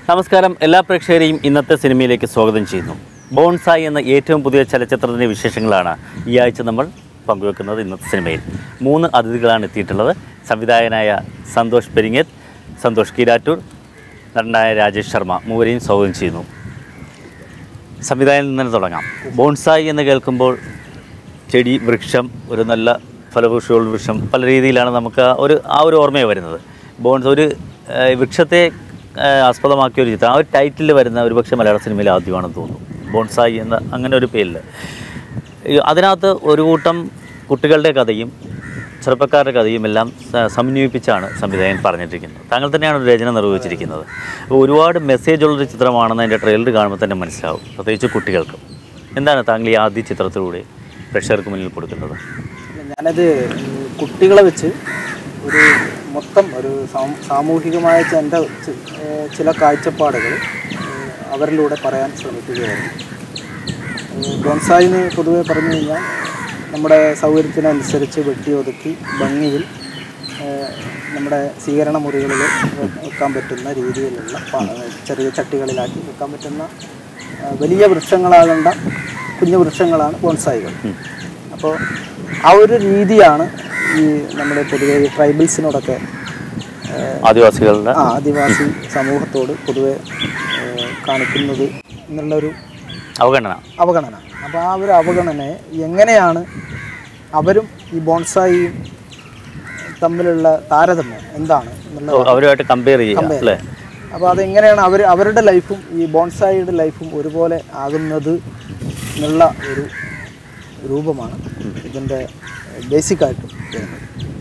നമസ്കാരം എല്ലാ പ്രേക്ഷകരെയും ഇന്നത്തെ സിനിമയിലേക്ക് സ്വാഗതം ചെയ്യുന്നു ബോൺസായി എന്ന ഏറ്റവും പുതിയ ചലച്ചിത്രത്തിൻ്റെ വിശേഷങ്ങളാണ് ഈ ആഴ്ച നമ്മൾ പങ്കുവെക്കുന്നത് ഇന്നത്തെ സിനിമയിൽ മൂന്ന് അതിഥികളാണ് എത്തിയിട്ടുള്ളത് സംവിധായകനായ സന്തോഷ് പെരിങ്ങത്ത് സന്തോഷ് കീരാറ്റൂർ നടനായ രാജേഷ് ശർമ്മ മൂവരെയും സ്വാഗതം ചെയ്യുന്നു സംവിധായകനിൽ നിന്ന് തന്നെ തുടങ്ങാം ബോൺസായി എന്ന് കേൾക്കുമ്പോൾ ചെടി വൃക്ഷം ഒരു നല്ല ഫലപുഷ്ടിയുള്ള വൃക്ഷം പല രീതിയിലാണ് നമുക്ക് ആ ഒരു ആ ഒരു ഓർമ്മയാണ് വരുന്നത് ബോൺസ് ഒരു ആ, വൃക്ഷത്തെ ആ, ആസ്പദമാക്കിയ ഒരു ചിത്രം ആ ഒരു ടൈറ്റിൽ വരുന്ന ഒരു പക്ഷേ മലയാള സിനിമയിൽ ആദ്യമാണെന്ന് തോന്നുന്നു ബോൺസായി എന്ന അങ്ങനെ ഒരു പേരിൽ ഈ അതിനകത്ത് ഒരു കൂട്ടം കുട്ടികളുടെ കഥയും ചെറുപ്പക്കാരുടെ കഥയും എല്ലാം സ- സമന്വയിപ്പിച്ചാണ് സംവിധായകൻ പറഞ്ഞിട്ടിരിക്കുന്നത് താങ്കൾ തന്നെയാണ് ഒരു രചന നിർവഹിച്ചിരിക്കുന്നത് അപ്പോൾ ഒരുപാട് മെസ്സേജ് ഉള്ളൊരു ചിത്രമാണെന്ന് അതിൻ്റെ ട്രെയിലർ കാണുമ്പോൾ തന്നെ മനസ്സിലാവും പ്രത്യേകിച്ച് കുട്ടികൾക്ക് എന്താണ് താങ്കൾ ഈ ആദ്യ ചിത്രത്തിലൂടെ പ്രേക്ഷകർക്ക് മുന്നിൽ കൊടുക്കുന്നത് ഞാനത് കുട്ടികളെ വെച്ച് ഒരു മൊത്തം ഒരു സാം- സാമൂഹികമായ ച- എൻ്റെ ചി- ഏഹ് ചില കാഴ്ചപ്പാടുകൾ ഏഹ് അവരിലൂടെ പറയാൻ ശ്രമിക്കുകയായിരുന്നു ഏഹ് ബോൺസായിന്ന് പൊതുവെ പറഞ്ഞു കഴിഞ്ഞാൽ നമ്മുടെ സൗകര്യത്തിനനുസരിച്ച് വെട്ടി ഒതുക്കി ഭംഗിയിൽ ഏഹ് നമ്മുടെ സ്വീകരണ മുറികളിൽ വെക്കാൻ പറ്റുന്ന രീതിയിലുള്ള പ- ചെറിയ ചട്ടികളിലാക്കി വെക്കാൻ പറ്റുന്ന ഏഹ് വലിയ വൃക്ഷങ്ങളാകേണ്ട കുഞ്ഞു വൃക്ഷങ്ങളാണ് ബോൺസായികൾ അപ്പോൾ ആ ഒരു രീതിയാണ് ഈ നമ്മൾ പൊതുവെ ഈ ട്രൈബൽസിനോടൊക്കെ ഏഹ്, ആദിവാസികളുടെ ആ ആദിവാസി സമൂഹത്തോട് പൊതുവെ ഏഹ്, കാണിക്കുന്നത് എന്നുള്ളൊരു അവഗണന അവഗണന അപ്പോൾ ആ ഒരു അവഗണനയെ എങ്ങനെയാണ് അവരും ഈ ബോൺസായിയും തമ്മിലുള്ള താരതമ്യം എന്താണ് എന്നുള്ള അവരുമായിട്ട് കമ്പയർ ചെയ്യുക അല്ലേ അപ്പോൾ അതെങ്ങനെയാണ് അവർ അവരുടെ ലൈഫും ഈ ബോൺസായിയുടെ ലൈഫും ഒരുപോലെ ആകുന്നത് എന്നുള്ള ഒരു രൂപമാണ് ഇതിൻ്റെ ബേസിക്കായിട്ട് വരുന്നത്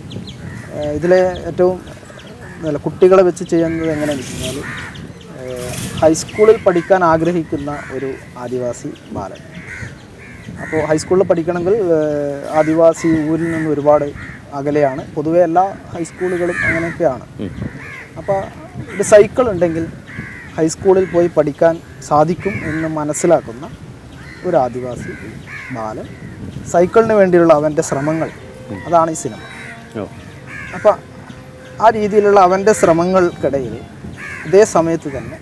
ഏഹ് ഇതിലെ ഏറ്റവും നല്ല കുട്ടികളെ വെച്ച് ചെയ്യുന്നത് എങ്ങനെയാണെന്ന് വെച്ച് കഴിഞ്ഞാൽ ഏഹ് ഹൈസ്കൂളിൽ പഠിക്കാൻ ആഗ്രഹിക്കുന്ന ഒരു ആദിവാസി ബാലൻ അപ്പോൾ ഹൈസ്കൂളിൽ പഠിക്കണമെങ്കിൽ ഏഹ് ആദിവാസി ഊരിൽ നിന്ന് ഒരുപാട് അകലെയാണ് പൊതുവെ എല്ലാ ഹൈസ്കൂളുകളും അങ്ങനെയൊക്കെയാണ് ഉം. അപ്പോൾ ഒരു സൈക്കിൾ ഉണ്ടെങ്കിൽ ഹൈസ്കൂളിൽ പോയി പഠിക്കാൻ സാധിക്കും എന്ന് മനസ്സിലാക്കുന്ന ഒരു ആദിവാസി ബാലൻ സൈക്കിളിന് വേണ്ടിയുള്ള അവൻ്റെ ശ്രമങ്ങൾ അതാണ് ഈ സിനിമ ഓ. അപ്പോൾ ആ രീതിയിലുള്ള അവൻ്റെ ശ്രമങ്ങൾക്കിടയിൽ ഇതേ സമയത്ത് തന്നെ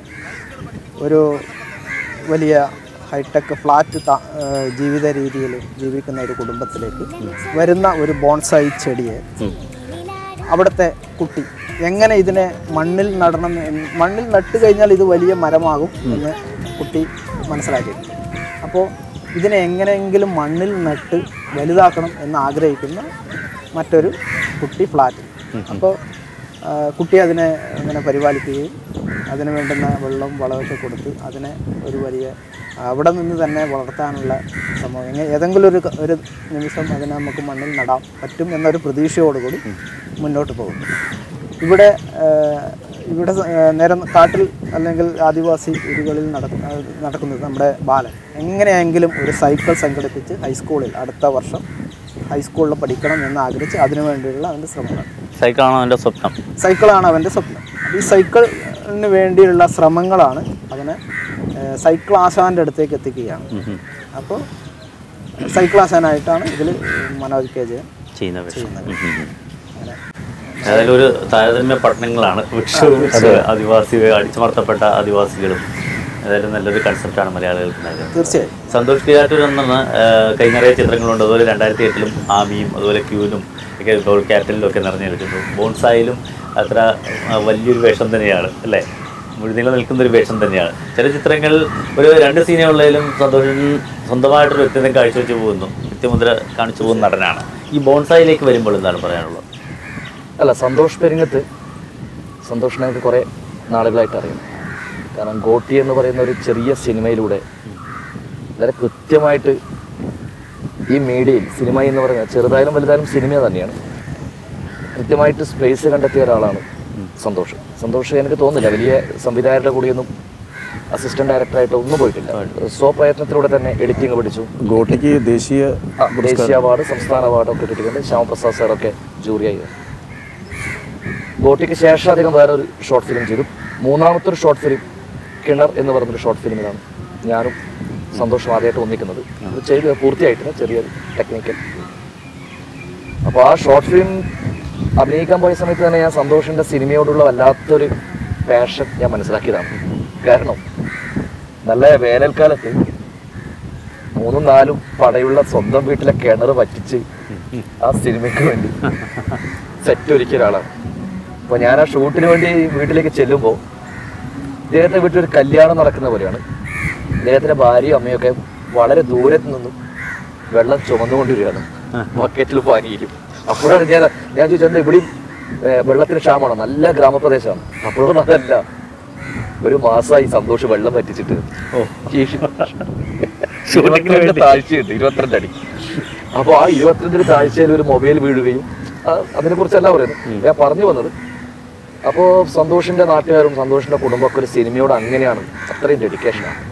ഒരു വലിയ ഹൈടെക് ഫ്ലാറ്റ് ത- ഏഹ് ജീവിത രീതിയിൽ ജീവിക്കുന്ന ഒരു കുടുംബത്തിലേക്ക് വരുന്ന ഒരു ബോൺസായി ചെടിയെ ഉം. അവിടുത്തെ കുട്ടി എങ്ങനെ ഇതിനെ മണ്ണിൽ നടണം എന്ന് മണ്ണിൽ നട്ട് കഴിഞ്ഞാൽ ഇത് വലിയ മരമാകും എന്ന് കുട്ടി മനസ്സിലാക്കിയിട്ടുണ്ട് അപ്പോൾ ഇതിനെ എങ്ങനെയെങ്കിലും മണ്ണിൽ നട്ട് വലുതാക്കണം എന്ന് ആഗ്രഹിക്കുന്ന മറ്റൊരു കുട്ടി ഫ്ലാറ്റ് അപ്പോൾ ആ, കുട്ടി അതിനെ ഇങ്ങനെ പരിപാലിക്കുകയും അതിന് വേണ്ടുന്ന വെള്ളം വളമൊക്കെ കൊടുത്ത് അതിനെ ഒരു വലിയ അവിടെ നിന്ന് തന്നെ വളർത്താനുള്ള ശ്രമം എങ്ങനെ ഏതെങ്കിലും ഒരു ക- ഒരു നിമിഷം അതിനെ നമുക്ക് മണ്ണിൽ നടാൻ പറ്റും എന്നൊരു പ്രതീക്ഷയോടുകൂടി മുന്നോട്ട് പോകുന്നു ഇവിടെ ആ, ഇവിടെ സ- ആ, നേരം കാട്ടിൽ അല്ലെങ്കിൽ ആദിവാസി ഊരുകളിൽ നടക്കുന്ന നടക്കുന്നത് നമ്മുടെ ബാലൻ എങ്ങനെയെങ്കിലും ഒരു സൈക്കിൾ സംഘടിപ്പിച്ച് ഹൈസ്കൂളിൽ അടുത്ത വർഷം ഹൈസ്കൂളിൽ പഠിക്കണം എന്ന് ആഗ്രഹിച്ച് അതിനു വേണ്ടിയുള്ള അവൻ്റെ ശ്രമങ്ങൾ സൈക്കിളാണോ എൻ്റെ സ്വപ്നം സൈക്കിളാണ് അവൻ്റെ സ്വപ്നം അപ്പോൾ ഈ സൈക്കിളിന് വേണ്ടിയുള്ള ശ്രമങ്ങളാണ് അവനെ ഏഹ്, സൈക്കിൾ ആശാൻ്റെ അടുത്തേക്ക് എത്തിക്കുകയാണ് ഉം ഉം. അപ്പോൾ സൈക്കിൾ ആശാനായിട്ടാണ് ഇതിൽ മനോജ് കെ ജയൻ ചെയ്യുന്ന വിഷയം ചെയ്യുന്നത്. ഉം ഉം ഉം. അങ്ങനെ ഏതായാലും ഒരു താരതമ്യ പഠനങ്ങളാണ് വൃക്ഷവും ആദിവാസി അടിച്ചമർത്തപ്പെട്ട ആദിവാസികളും ഏതായാലും നല്ലൊരു കൺസെപ്റ്റാണ് മലയാളികൾക്ക് നൽകുന്നത് തീർച്ചയായും സന്തോഷ് കിരാറ്റൂർ എന്ന കൈനിറയ ചിത്രങ്ങളുണ്ട് അതുപോലെ രണ്ടായിരത്തി എട്ടിലും ആമിയും അതുപോലെ ക്യൂനും ഒക്കെ ഇപ്പോൾ ക്യാപ്റ്റനിലും ഒക്കെ നിറഞ്ഞു നിൽക്കുന്നു ബോൺസായിലും അത്ര ആ, വലിയൊരു വേഷം തന്നെയാണ് അല്ലേ മുഴുനീള നിൽക്കുന്ന ഒരു വേഷം തന്നെയാണ് ചില ചിത്രങ്ങൾ ഒരു രണ്ട് സീനുകളിലും സന്തോഷം സ്വന്തമായിട്ടൊരു വ്യക്തിത്വം കാഴ്ചവെച്ച് പോകുന്നു വ്യക്തിമുദ്ര കാണിച്ചു പോകുന്ന നടനാണ് ഈ ബോൺസായിലേക്ക് വരുമ്പോൾ എന്താണ് പറയാനുള്ളത് അല്ല സന്തോഷ് പെരിങ്ങത്ത് സന്തോഷിനെ എനിക്ക് കുറേ നാളുകളായിട്ട് അറിയാം കാരണം ഗോട്ടി എന്ന് പറയുന്ന ഒരു ചെറിയ സിനിമയിലൂടെ വളരെ കൃത്യമായിട്ട് ഈ മീഡിയയിൽ സിനിമ എന്ന് പറയുന്നത് ചെറുതായാലും വലുതായാലും സിനിമ തന്നെയാണ് കൃത്യമായിട്ട് സ്പേസ് കണ്ടെത്തിയ ഒരാളാണ് സന്തോഷ് സന്തോഷ് എനിക്ക് തോന്നുന്നില്ല വലിയ സംവിധായകരുടെ കൂടിയൊന്നും അസിസ്റ്റന്റ് ഡയറക്ടറായിട്ട് ഒന്നും പോയിട്ടില്ല സ്വപ്രയത്നത്തിലൂടെ തന്നെ എഡിറ്റിംഗ് പഠിച്ചു ഗോട്ടിക്ക് ദേശീയ ആ, ദേശീയ അവാർഡ് സംസ്ഥാന അവാർഡൊക്കെ കിട്ടിയിട്ടുണ്ട് ശ്യാമപ്രസാദ് സാറൊക്കെ ജൂറിയായി ഗോട്ടിക്ക് ശേഷം അധികം വേറെ ഒരു ഷോർട്ട് ഫിലിം ചെയ്തു മൂന്നാമത്തെ ഒരു ഷോർട്ട് ഫിലിം കിണർ എന്ന് പറയുന്നൊരു ഷോർട്ട് ഫിലിമിലാണ് ഞാനും സന്തോഷം ആദ്യമായിട്ട് ഒന്നിക്കുന്നത് അത് ചെയ്ത് പൂർത്തിയായിട്ടില്ല ചെറിയൊരു ടെക്നിക്കൽ അപ്പോൾ ആ ഷോർട്ട് ഫിലിം അഭിനയിക്കാൻ പോയ സമയത്ത് തന്നെ ഞാൻ സന്തോഷിൻ്റെ സിനിമയോടുള്ള വല്ലാത്തൊരു പാഷൻ ഞാൻ മനസ്സിലാക്കിയതാണ് കാരണം നല്ല വേനൽക്കാലത്ത് മൂന്നും നാലും പടയുള്ള സ്വന്തം വീട്ടിലെ കിണർ വറ്റിച്ച് ആ സിനിമയ്ക്ക് വേണ്ടി സെറ്റ് ഒരുക്കിയ ഒരാളാണ് അപ്പൊ ഞാൻ ആ ഷൂട്ടിന് വേണ്ടി വീട്ടിലേക്ക് ചെല്ലുമ്പോൾ ഇദ്ദേഹത്തെ വീട്ടിൽ ഒരു കല്യാണം നടക്കുന്ന പോലെയാണ് ഇദ്ദേഹത്തിന്റെ ഭാര്യയും അമ്മയൊക്കെ വളരെ ദൂരത്ത് നിന്നും വെള്ളം ചുമന്നുകൊണ്ടിരിക്കുകയാണ് ബക്കറ്റിൽ പാനിയിലും അപ്പോഴാണ് ഞാൻ ഞാൻ ചോദിച്ചത് ഇവിടെയും ഏർ, വെള്ളത്തിന് ക്ഷാമമാണോ നല്ല ഗ്രാമപ്രദേശമാണ് അപ്പോഴൊന്നും അതല്ല ഒരു മാസമായി സന്തോഷം വെള്ളം പറ്റിച്ചിട്ട് ഈ ഇരുപത്തിരണ്ട് താഴ്ചയുണ്ട് ഇരുപത്തിരണ്ട് അടി അപ്പൊ ആ ഇരുപത്തിരണ്ടിന് താഴ്ചയിൽ ഒരു മൊബൈൽ വീഴുകയും അതിനെ കുറിച്ചല്ല പറയുന്നത് ഞാൻ പറഞ്ഞു വന്നത് അപ്പോ സന്തോഷിന്റെ നാട്ടുകാരും സന്തോഷിന്റെ കുടുംബമൊക്കെ ഒരു സിനിമയോട് അങ്ങനെയാണ് അത്രയും ഡെഡിക്കേഷനാണ്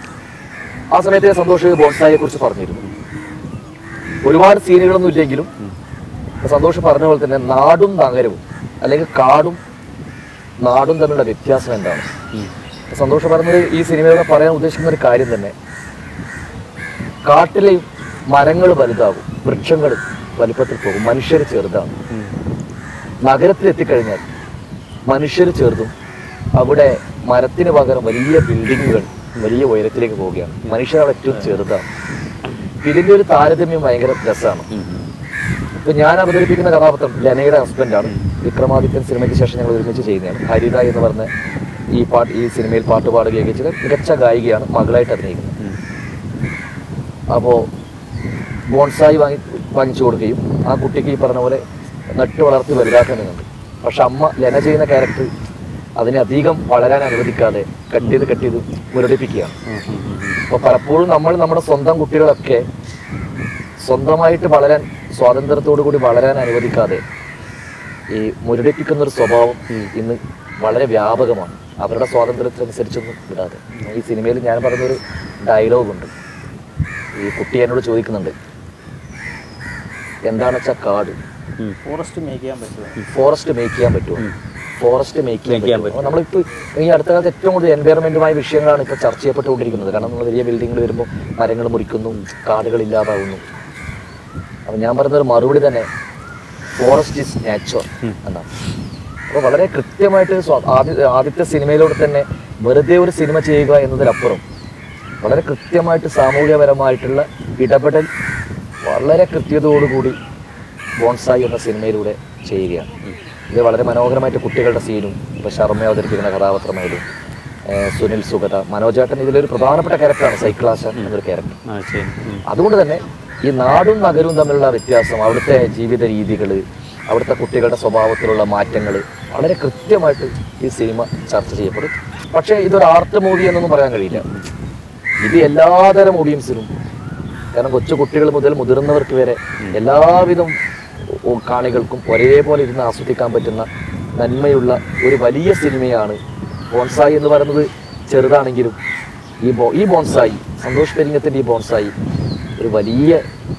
ആ സമയത്ത് ഞാൻ സന്തോഷ് ബോൺസായെ കുറിച്ച് പറഞ്ഞിരുന്നു ഒരുപാട് സീനുകളൊന്നും ഇല്ലെങ്കിലും സന്തോഷ് പറഞ്ഞ പോലെ തന്നെ നാടും നഗരവും അല്ലെങ്കിൽ കാടും നാടും തമ്മിലുള്ള വ്യത്യാസം എന്താണ് സന്തോഷ് പറഞ്ഞത് ഈ സിനിമയോടെ പറയാൻ ഉദ്ദേശിക്കുന്ന ഒരു കാര്യം തന്നെ കാട്ടിലെ മരങ്ങൾ വലുതാകും വൃക്ഷങ്ങൾ വലിപ്പത്തിൽ പോകും മനുഷ്യർ ചെറുതാണ് നഗരത്തിൽ എത്തിക്കഴിഞ്ഞാൽ മനുഷ്യർ ചേർത്തും അവിടെ മരത്തിന് പകരം വലിയ ബിൽഡിങ്ങുകൾ വലിയ ഉയരത്തിലേക്ക് പോവുകയാണ് മനുഷ്യർ അവിടെ ഏറ്റവും ചെറുതാണ് ഇതിന്റെ ഒരു താരതമ്യം ഭയങ്കര രസമാണ് ഇപ്പൊ ഞാൻ അവതരിപ്പിക്കുന്ന കഥാപാത്രം ലനയുടെ ഹസ്ബൻഡാണ് വിക്രമാദിത്യൻ സിനിമയ്ക്ക് ശേഷം ഞങ്ങൾ ഒരുമിച്ച് ചെയ്യുന്നതാണ് ഹരിത എന്ന് പറഞ്ഞ ഈ പാട്ട് ഈ സിനിമയിൽ പാട്ട് പാടുകയൊക്കെ ചെയ്ത മികച്ച ഗായികയാണ് മകളായിട്ട് അഭിനയിക്കുന്നത് അപ്പോൾ ബോൺസായി വാങ്ങി വാങ്ങിച്ചു കൊടുക്കുകയും ആ കുട്ടിക്ക് ഈ പറഞ്ഞ പോലെ നട്ടു വളർത്തി വലുതാക്കുന്നുണ്ട് പക്ഷെ അമ്മ ലെന ചെയ്യുന്ന ക്യാരക്ടർ അതിനെ അധികം വളരാൻ അനുവദിക്കാതെ കട്ട് ചെയ്ത് കട്ട് ചെയ്ത് മുരടിപ്പിക്കുകയാണ് അപ്പോൾ പലപ്പോഴും നമ്മൾ നമ്മുടെ സ്വന്തം കുട്ടികളൊക്കെ സ്വന്തമായിട്ട് വളരാൻ സ്വാതന്ത്ര്യത്തോടു കൂടി വളരാൻ അനുവദിക്കാതെ ഈ മുരടിപ്പിക്കുന്ന ഒരു സ്വഭാവം ഇന്ന് വളരെ വ്യാപകമാണ് അവരുടെ സ്വാതന്ത്ര്യത്തിനനുസരിച്ചൊന്നും വിടാതെ ഈ സിനിമയിൽ ഞാൻ പറഞ്ഞൊരു ഡയലോഗുണ്ട് ഈ കുട്ടി എന്നോട് ചോദിക്കുന്നുണ്ട് എന്താണെന്ന് വെച്ചാൽ കാട് ഫോറസ്റ്റ് മേക്ക് ചെയ്യാൻ പറ്റുമോ ഫോറസ്റ്റ് മേക്ക് ചെയ്യാൻ പറ്റുമോ ഫോറസ്റ്റ് മേക്ക് Make ചെയ്യാൻ ചെയ്യാൻ പറ്റുമോ നമ്മളിപ്പോൾ ഈ അടുത്ത കാലത്ത് ഏറ്റവും കൂടുതൽ എൻവയറമെന്റുമായ വിഷയങ്ങളാണ് ഇപ്പോൾ ചർച്ച ചെയ്യപ്പെട്ടുകൊണ്ടിരിക്കുന്നത് കാരണം നമ്മൾ വലിയ ബിൽഡിങ്ങുകൾ വരുമ്പോൾ മരങ്ങൾ മുറിക്കുന്നു കാടുകൾ ഇല്ലാതാവുന്നു അപ്പം ഞാൻ പറയുന്ന ഒരു മറുപടി തന്നെ ഫോറസ്റ്റ് ഇസ് നാച്ചുറൽ എന്നാണ് അപ്പോൾ വളരെ കൃത്യമായിട്ട് സ്വാ- ആദ്യ ആദ്യത്തെ സിനിമയിലൂടെ തന്നെ വെറുതെ ഒരു സിനിമ ചെയ്യുക എന്നതിനപ്പുറം വളരെ കൃത്യമായിട്ട് സാമൂഹ്യപരമായിട്ടുള്ള ഇടപെടൽ വളരെ കൃത്യതയോടുകൂടി ബോൺസായി എന്ന സിനിമയിലൂടെ ചെയ്യുകയാണ് ഇത് വളരെ മനോഹരമായിട്ട് കുട്ടികളുടെ സീനും ഇപ്പോൾ ശർമ്മ അവതരിപ്പിക്കുന്ന കഥാപാത്രമായാലും ഏഹ് സുനിൽ സുഗത മനോജേട്ടൻ ഇതിലൊരു പ്രധാനപ്പെട്ട ക്യാരക്ടറാണ് സൈക്ലാശ എന്നൊരു ക്യാരക്ടർ ആ ശരി ഉം. അതുകൊണ്ട് തന്നെ ഈ നാടും നഗരവും തമ്മിലുള്ള വ്യത്യാസം അവിടുത്തെ ജീവിത രീതികൾ അവിടുത്തെ കുട്ടികളുടെ സ്വഭാവത്തിലുള്ള മാറ്റങ്ങൾ വളരെ കൃത്യമായിട്ട് ഈ സിനിമ ചർച്ച ചെയ്യപ്പെടും പക്ഷേ ഇതൊരു ആർട്ട് മൂവി എന്നൊന്നും പറയാൻ കഴിയില്ല ഇത് എല്ലാതരം ഓഡിയൻസിനും കാരണം കൊച്ചു കുട്ടികൾ മുതൽ മുതിർന്നവർക്ക് വരെ എല്ലാവിധം ഓ- കാണികൾക്കും ഒരേപോലെ ഇരുന്ന് ആസ്വദിക്കാൻ പറ്റുന്ന നന്മയുള്ള ഒരു വലിയ സിനിമയാണ് ബോൺസായി എന്ന് പറയുന്നത് ചെറുതാണെങ്കിലും ഈ ബോ ഈ ബോൺസായി സന്തോഷ് പെരിങ്ങത്തിൻ്റെ ഈ ബോൺസായി ഒരു വലിയ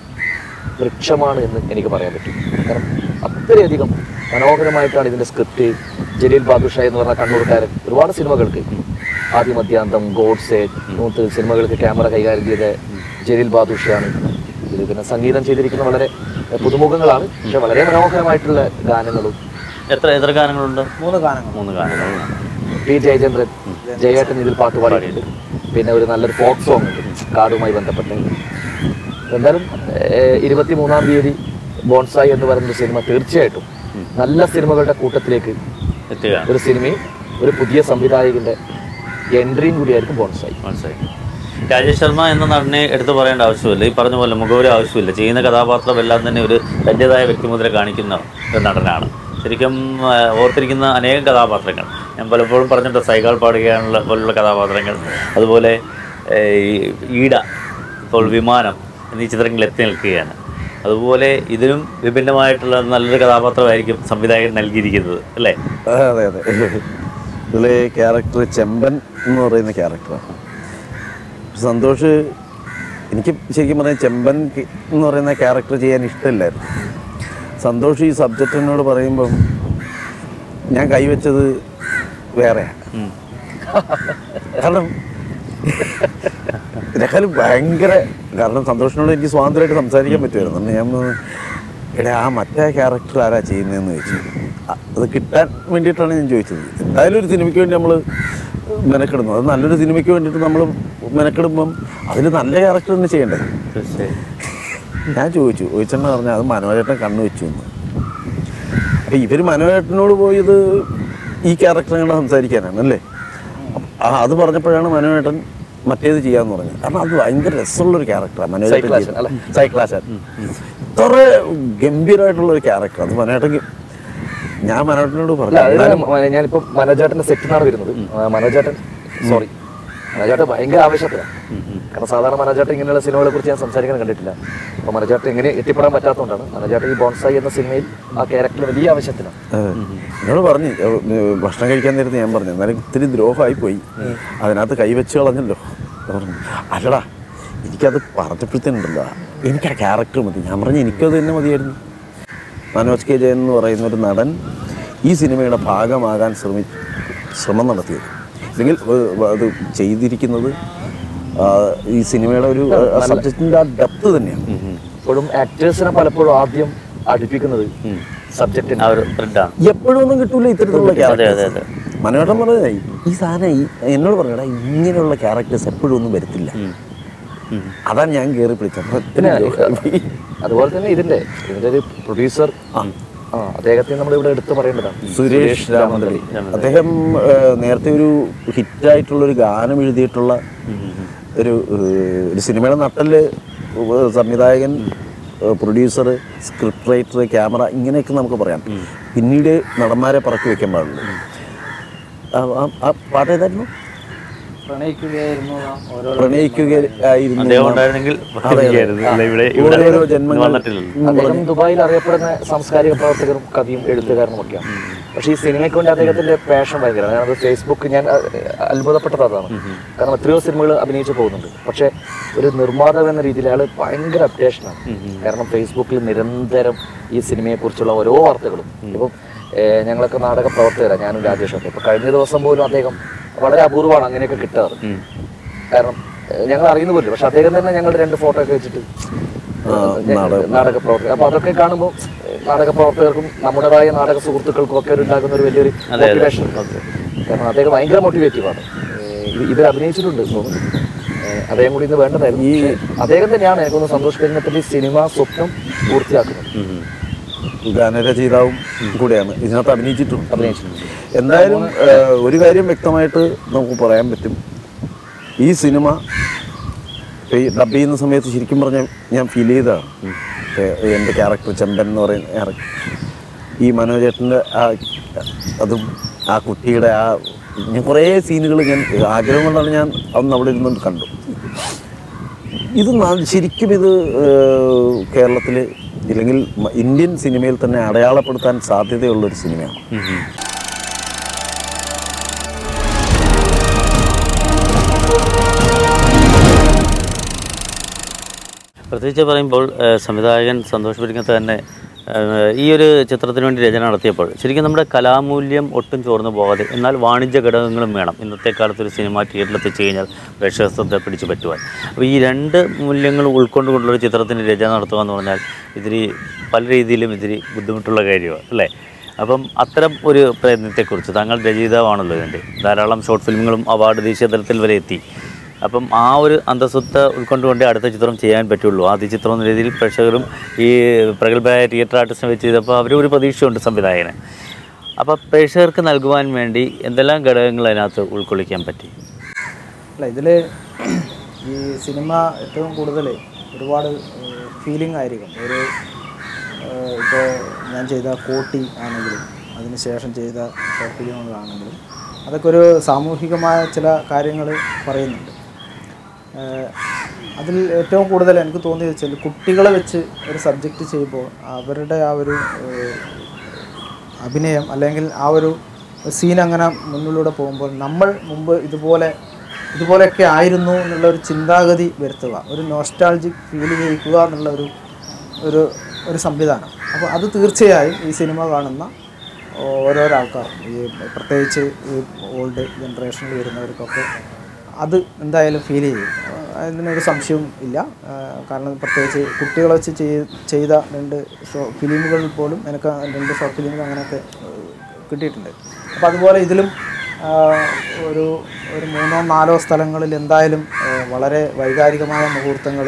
വൃക്ഷമാണ് എന്ന് എനിക്ക് പറയാൻ പറ്റും കാരണം അത്രയധികം മനോഹരമായിട്ടാണ് ഇതിൻ്റെ സ്ക്രിപ്റ്റ് ജലീൽ ബാദുഷ എന്ന് പറഞ്ഞ കണ്ണൂർക്കാരൻ ഒരുപാട് സിനിമകൾക്ക് ആദ്യ മധ്യാന്തം ഗോഡ്സെ നൂത്ത് സിനിമകൾക്ക് ക്യാമറ കൈകാര്യം ചെയ്ത ജലീൽ ബാദുഷയാണ് ഇത് പിന്നെ സംഗീതം ചെയ്തിരിക്കുന്ന വളരെ പുതുമുഖങ്ങളാണ് പക്ഷെ വളരെ മനോഹരമായിട്ടുള്ള ഗാനങ്ങളും എത്ര എത്ര ഗാനങ്ങളുണ്ട് മൂന്ന് ഗാനങ്ങൾ മൂന്ന് ഗാനങ്ങൾ പി ജയചന്ദ്രൻ ജയേട്ടൻ ഇതിൽ പാട്ട് പാടിയിട്ടുണ്ട് പിന്നെ ഒരു നല്ലൊരു ഫോക്ക് സോങ് ഉണ്ട് കാടുമായി ബന്ധപ്പെട്ട് എന്തായാലും ഇരുപത്തി മൂന്നാം തീയതി ബോൺസായി എന്ന് പറയുന്ന സിനിമ തീർച്ചയായിട്ടും നല്ല സിനിമകളുടെ കൂട്ടത്തിലേക്ക് എത്തുകയാണ് ഒരു സിനിമയും ഒരു പുതിയ സംവിധായകന്റെ എൻട്രിയും കൂടിയായിരിക്കും ബോൺസായി മനസ്സിലായി രാജേഷ് ശർമ്മ എന്ന നടനെ എടുത്തു പറയേണ്ട ആവശ്യമില്ല ഈ പറഞ്ഞ പോലെ മുഖവര ആവശ്യമില്ല ചെയ്യുന്ന കഥാപാത്രം എല്ലാം തന്നെ ഒരു തൻ്റെതായ വ്യക്തിമുദ്ര കാണിക്കുന്ന ഒരു നടനാണ് ശരിക്കും ആ, ഓർത്തിരിക്കുന്ന അനേകം കഥാപാത്രങ്ങൾ ഞാൻ പലപ്പോഴും പറഞ്ഞിട്ടുണ്ട് സൈകൾ പാടുകയാണുള്ള പോലുള്ള കഥാപാത്രങ്ങൾ അതുപോലെ ഏ, ഈ ഈട ഇപ്പോൾ വിമാനം എന്നീ ചിത്രങ്ങളിൽ എത്തി നിൽക്കുകയാണ് അതുപോലെ ഇതിലും വിഭിന്നമായിട്ടുള്ള നല്ലൊരു കഥാപാത്രമായിരിക്കും സംവിധായകൻ നൽകിയിരിക്കുന്നത് അല്ലേ അതെ അതെ അതെ ഇതിലെ ക്യാരക്ടർ ചെമ്പൻ എന്ന് പറയുന്ന ക്യാരക്ടറാണ് സന്തോഷ് എനിക്ക് ശരിക്കും പറഞ്ഞാൽ ചെമ്പൻ കി- എന്ന് പറയുന്ന ക്യാരക്ടർ ചെയ്യാൻ ഇഷ്ടമില്ലായിരുന്നു സന്തോഷ് ഈ സബ്ജക്റ്റിനോട് പറയുമ്പം ഞാൻ കൈവച്ചത് വേറെയാണ് ഉം. കാരണം ഇതിനേക്കാളും ഭയങ്കര കാരണം സന്തോഷിനോട് എനിക്ക് സ്വാതന്ത്ര്യമായിട്ട് സംസാരിക്കാൻ പറ്റുമായിരുന്നു അന്ന് ഞാൻ ഒന്ന്, എടാ ആ മറ്റേ ക്യാരക്ടർ ആരാ ചെയ്യുന്നതെന്ന് ചോദിച്ചു അ- അത് കിട്ടാൻ വേണ്ടിയിട്ടാണ് ഞാൻ ചോദിച്ചത് എന്തായാലും ഒരു സിനിമയ്ക്ക് വേണ്ടി നമ്മൾ മെനക്കെടുന്നു അത് നല്ലൊരു സിനിമയ്ക്ക് വേണ്ടിയിട്ട് നമ്മൾ മെനക്കെടുമ്പം അതിൽ നല്ല ക്യാരക്ടർ തന്നെ ചെയ്യണ്ടേ തീർച്ചയായും ഞാൻ ചോദിച്ചു ചോദിച്ചെന്ന് പറഞ്ഞാൽ അത് മനോജേട്ടൻ കണ്ണു വെച്ചു എന്ന് അപ്പം ഇവർ മനോജേട്ടനോട് പോയത് ഈ ക്യാരക്ടർ കണ്ട് സംസാരിക്കാനാണ് അല്ലേ അപ്പ- ആ അത് പറഞ്ഞപ്പോഴാണ് മനോജേട്ടൻ മറ്റേത് ചെയ്യാന്ന് പറഞ്ഞത് കാരണം അത് ഭയങ്കര രസമുള്ളൊരു ക്യാരക്ടറാണ് മനോജേട്ടൻ സൈക്ലാശൻ, അല്ലേ? സൈക്ലാശൻ ഇത്ര ഗംഭീരമായിട്ടുള്ള ഒരു ക്യാരക്ടർ അത് മനോജേട്ടൻ ഞാൻ മനോജേട്ടനോട് അല്ല പറഞ്ഞു അത് എന്നാലും മ- ഞാനിപ്പോ മനോജേട്ടന്റെ സെറ്റിൽ നിന്നാണ് വരുന്നത് ആ, മനോജേട്ടൻ സോറി മനോജേട്ടൻ ഭയങ്കര ആവശ്യത്തിലാണ് കാരണം സാധാരണ മനോജേട്ടൻ ഇങ്ങനെയുള്ള സിനിമകളെ കുറിച്ച് ഞാൻ സംസാരിക്കാൻ കണ്ടിട്ടില്ല അപ്പോൾ മനോജേട്ടൻ എങ്ങനെ എത്തിപ്പെടാൻ പറ്റാത്തതുകൊണ്ടാണ് മനോജേട്ടൻ ഈ ബോൺസായി എന്ന സിനിമയിൽ ആ ക്യാരക്ടർ വലിയ ആവശ്യത്തിലാണ് അതെ. എന്നോട് പറഞ്ഞു ഏ, ഏ, ഭക്ഷണം കഴിക്കാൻ നേരത്ത് ഞാൻ പറഞ്ഞു എന്നാലും ഇത്തിരി ദ്രോഹമായി പോയി അതിനകത്ത് കൈവച്ച് കളഞ്ഞല്ലോ ഞാൻ പറഞ്ഞു അല്ലടാ എനിക്കത് പറഞ്ഞപ്പോഴത്തേനുണ്ടല്ലോ എനിക്ക് ആ ക്യാരക്ടർ മതി ഞാൻ പറഞ്ഞു എനിക്കത് തന്നെ മതിയായിരുന്നു മനോജ് കെ ജയൻ എന്ന് പറയുന്ന ഒരു നടൻ ഈ സിനിമയുടെ ഭാഗമാകാൻ ശ്രമി ശ്രമം നടത്തിയത് അല്ലെങ്കിൽ ഏ, അത് ചെയ്തിരിക്കുന്നത് ആ, ഈ സിനിമയുടെ ഒരു സബ്ജക്റ്റിൻ്റെ ആ ഡെപ്ത് തന്നെയാണ് ഇപ്പോഴും ആക്ടേഴ്സിനെ പലപ്പോഴും ആദ്യം അടുപ്പിക്കുന്നത് സബ്ജക്റ്റിന് ആ ഒരു ത്രെഡാണ് എപ്പോഴും ഒന്നും കിട്ടൂല ഇത്തരത്തിലുള്ള അതെ, അതെ, ക്യാരക്ടേഴ്സ് അതെ. മനോഹരൻ പറഞ്ഞത് ഈ സാധനം ഈ എന്നോട് പറഞ്ഞടാ ഇങ്ങനെയുള്ള ക്യാരക്ടേഴ്സ് എപ്പോഴും ഒന്നും വരത്തില്ല അതാണ് ഞാൻ കയറി പിടിച്ചത് അപ്പൊ പിന്നെ ഒത്തിരി അതുപോലെ തന്നെ ഇതിന്റെ ഇതിന്റെ ഒരു പ്രൊഡ്യൂസർ ആ അദ്ദേഹത്തെ നമ്മൾ ഇവിടെ എടുത്തു പറയേണ്ടതാണ് സുരേഷ് രാമന്തളി അദ്ദേഹം ഏഹ്, നേരത്തെ ഒരു ഹിറ്റായിട്ടുള്ള ഒരു ഗാനം എഴുതിയിട്ടുള്ള ഒരു ഏഹ്, ഒരു സിനിമയുടെ നട്ടല് ഏഹ്, സംവിധായകൻ പ്രൊഡ്യൂസർ സ്ക്രിപ്റ്റ് റൈറ്റർ ക്യാമറ ഇങ്ങനെയൊക്കെ നമുക്ക് പറയാം പിന്നീട് നടന്മാരെ പറക്കി വെക്കാൻ പാടുള്ളൂ ആ- ആ- ആ പാട്ട് ഏതായിരുന്നു പ്രണയിക്കുകയായിരുന്നു ഓരോ പ്രണയിക്കുകയായിരുന്നു അദ്ദേഹം ഉണ്ടായിരുന്നെങ്കിൽ പ്രതികരിക്കുകയായിരുന്നു. അല്ല, ഇവിടെ ഇവിടെ ഓരോരോ ജന്മങ്ങൾ വന്നിട്ടില്ലല്ലോ അദ്ദേഹം ദുബായിൽ അറിയപ്പെടുന്ന സാംസ്കാരിക പ്രവർത്തകരും കവിയും എഴുത്തുകാരനുമൊക്കെയാണ് പക്ഷേ ഈ സിനിമയ്ക്ക് വേണ്ടി അദ്ദേഹത്തിന്റെ പാഷൻ ഭയങ്കരമാണ് ഞാനത് ഫേസ്ബുക്ക് ഞാൻ അഹ്, അത്ഭുതപ്പെട്ടത് അതാണ് കാരണം എത്രയോ സിനിമകൾ അഭിനയിച്ചു പോകുന്നുണ്ട് പക്ഷേ ഒരു നിർമ്മാതാവ് എന്ന രീതിയിൽ അയാൾ ഭയങ്കര അപ്ഡേഷനാണ് കാരണം ഫേസ്ബുക്കിൽ നിരന്തരം ഈ സിനിമയെക്കുറിച്ചുള്ള ഓരോ വാർത്തകളും ഇപ്പം ഏഹ്, ഞങ്ങളൊക്കെ നാടക പ്രവർത്തകരാണ് ഞാനും രാജേഷൊക്കെ ഇപ്പൊ കഴിഞ്ഞ ദിവസം പോലും അദ്ദേഹം വളരെ അപൂർവമാണ് അങ്ങനെയൊക്കെ കിട്ടാറ് കാരണം ഏഹ്, ഞങ്ങൾ അറിയുന്ന പോലും പക്ഷെ അദ്ദേഹം തന്നെ ഞങ്ങളുടെ രണ്ട് ഫോട്ടോ ഒക്കെ വെച്ചിട്ട് നാടക പ്രവർത്തകർ അപ്പൊ അതൊക്കെ കാണുമ്പോൾ നാടക പ്രവർത്തകർക്കും നമ്മുടേതായ നാടക സുഹൃത്തുക്കൾക്കും ഒക്കെ ഒരു ഉണ്ടാകുന്ന ഒരു വലിയൊരു മോട്ടിവേഷൻ കാരണം അദ്ദേഹം ഭയങ്കര മോട്ടിവേറ്റീവ് ആണ് ഏഹ് ഇതിൽ അഭിനയിച്ചിട്ടുണ്ട് എന്ന് തോന്നുന്നു ഏഹ് അദ്ദേഹം കൂടി ഇന്ന് വേണ്ടതായിരുന്നു ഈ അദ്ദേഹം തന്നെയാണ് എനിക്കൊന്ന് സന്തോഷ് പെരുന്നത്തിന്റെ സിനിമ സ്വപ്നം പൂർത്തിയാക്കുന്നത് ഗാനരചയിതാവും കൂടെയാണ് ഇതിനകത്ത് അഭിനയിച്ചിട്ടുണ്ട് അഭിനയിച്ചിട്ടുണ്ട് എന്തായാലും ഏഹ്, ഒരു കാര്യം വ്യക്തമായിട്ട് നമുക്ക് പറയാൻ പറ്റും ഈ സിനിമ ഈ ഡബ് ചെയ്യുന്ന സമയത്ത് ശരിക്കും പറഞ്ഞാൽ ഞാൻ ഫീൽ ചെയ്തതാണ് ഏഹ്, എൻ്റെ ക്യാരക്ടർ ചെമ്പൻ എന്ന് പറയുന്ന ക്യാരക്ടർ ഈ മനോജേട്ടൻ്റെ ആ അതും ആ കുട്ടിയുടെ ആ ഞാൻ കുറേ സീനുകൾ ഞാൻ ആഗ്രഹം കൊണ്ടാണ് ഞാൻ അന്ന് അവിടെ ഇരുന്നുകൊണ്ട് കണ്ടു ഇത് ന- ശരിക്കും ഇത് കേരളത്തിൽ ഇല്ലെങ്കിൽ മ- ഇന്ത്യൻ സിനിമയിൽ തന്നെ അടയാളപ്പെടുത്താൻ സാധ്യതയുള്ളൊരു സിനിമയാണ് പ്രത്യേകിച്ച് പറയുമ്പോൾ ഏഹ്, സംവിധായകൻ സന്തോഷ് പെരിങ്ങത്ത് തന്നെ ഏഹ്, ഈ ഒരു ചിത്രത്തിന് വേണ്ടി രചന നടത്തിയപ്പോൾ ശരിക്കും നമ്മുടെ കലാമൂല്യം ഒട്ടും ചോർന്നു പോകാതെ എന്നാൽ വാണിജ്യ ഘടകങ്ങളും വേണം ഇന്നത്തെ കാലത്ത് ഒരു സിനിമ തിയേറ്ററിൽ എത്തിച്ചു കഴിഞ്ഞാൽ പ്രേക്ഷക ശ്രദ്ധ പിടിച്ചു പറ്റുവാൻ അപ്പോൾ ഈ രണ്ട് മൂല്യങ്ങൾ ഉൾക്കൊണ്ടുകൊണ്ടുള്ള ഒരു ചിത്രത്തിന് രചന നടത്തുക എന്ന് പറഞ്ഞാൽ ഇതിരി പല രീതിയിലും ഇതിരി ബുദ്ധിമുട്ടുള്ള കാര്യമാണ് അല്ലേ അപ്പം അത്തരം ഒരു പ്രയത്നത്തെക്കുറിച്ച് താങ്കൾ രചയിതാവാണല്ലോ ഇതിൻ്റെ ധാരാളം ഷോർട്ട് ഫിലിമുകളും അവാർഡ് ദേശീയ തലത്തിൽ വരെ എത്തി അപ്പം ആ ഒരു അന്തസ്വത്ത് ഉൾക്കൊണ്ടുകൊണ്ടേ അടുത്ത ചിത്രം ചെയ്യാൻ പറ്റുള്ളൂ ആദ്യ ചിത്രം എന്ന രീതിയിൽ പ്രേക്ഷകരും ഈ പ്രഗത്ഭരായ തിയേറ്റർ ആർട്ടിസ്റ്റിനെ വെച്ച് ചെയ്തപ്പോൾ അവർ ഒരു പ്രതീക്ഷയുണ്ട് സംവിധായകന് അപ്പോൾ പ്രേക്ഷകർക്ക് നൽകുവാൻ വേണ്ടി എന്തെല്ലാം ഘടകങ്ങൾ അതിനകത്ത് ഉൾക്കൊള്ളിക്കാൻ പറ്റി അല്ല ഇതിൽ ഈ സിനിമ ഏറ്റവും കൂടുതൽ ഒരുപാട് ഫീലിംഗ് ആയിരിക്കും ഒരു ഇപ്പോൾ ഞാൻ ചെയ്ത കോട്ടി ആണെങ്കിലും അതിനുശേഷം ചെയ്ത ഷോർട്ട് ഫിലിമുകളാണെങ്കിലും അതൊക്കെ ഒരു സാമൂഹികമായ ചില കാര്യങ്ങൾ പറയുന്നുണ്ട് ഏഹ് അതിൽ ഏറ്റവും കൂടുതൽ എനിക്ക് തോന്നിയത് വെച്ചാൽ കുട്ടികളെ വെച്ച് ഒരു സബ്ജക്റ്റ് ചെയ്യുമ്പോൾ അവരുടെ ആ ഒരു ഏഹ് അഭിനയം അല്ലെങ്കിൽ ആ ഒരു സീൻ അങ്ങനെ മുന്നിലൂടെ പോകുമ്പോൾ നമ്മൾ മുമ്പ് ഇതുപോലെ ഇതുപോലെയൊക്കെ ആയിരുന്നു എന്നുള്ള ഒരു ചിന്താഗതി വരുത്തുക ഒരു നോസ്റ്റാൾജിക് ഫീൽ ചെയ്യിക്കുക എന്നുള്ള ഒരു ഒരു ഒരു സംവിധാനം അപ്പോൾ അത് തീർച്ചയായും ഈ സിനിമ കാണുന്ന ഓരോരോ ആൾക്കാർ ഈ പ്രത്യേകിച്ച് ഈ ഓൾഡ് ജനറേഷനിൽ വരുന്നവർക്കൊക്കെ അത് എന്തായാലും ഫീൽ ചെയ്യും അതിനൊരു സംശയവും ഇല്ല ആ, കാരണം പ്രത്യേകിച്ച് കുട്ടികളെ വെച്ച് ചെയ്- ചെയ്ത രണ്ട് ഷോ ഫിലിമുകളിൽ പോലും എനിക്ക് രണ്ട് ഷോർട്ട് ഫിലിമുകൾ അങ്ങനെയൊക്കെ ഏഹ്, കിട്ടിയിട്ടുണ്ട് അപ്പോൾ അതുപോലെ ഇതിലും ആ, ഒരു ഒരു മൂന്നോ നാലോ സ്ഥലങ്ങളിൽ എന്തായാലും ആ, വളരെ വൈകാരികമായ മുഹൂർത്തങ്ങൾ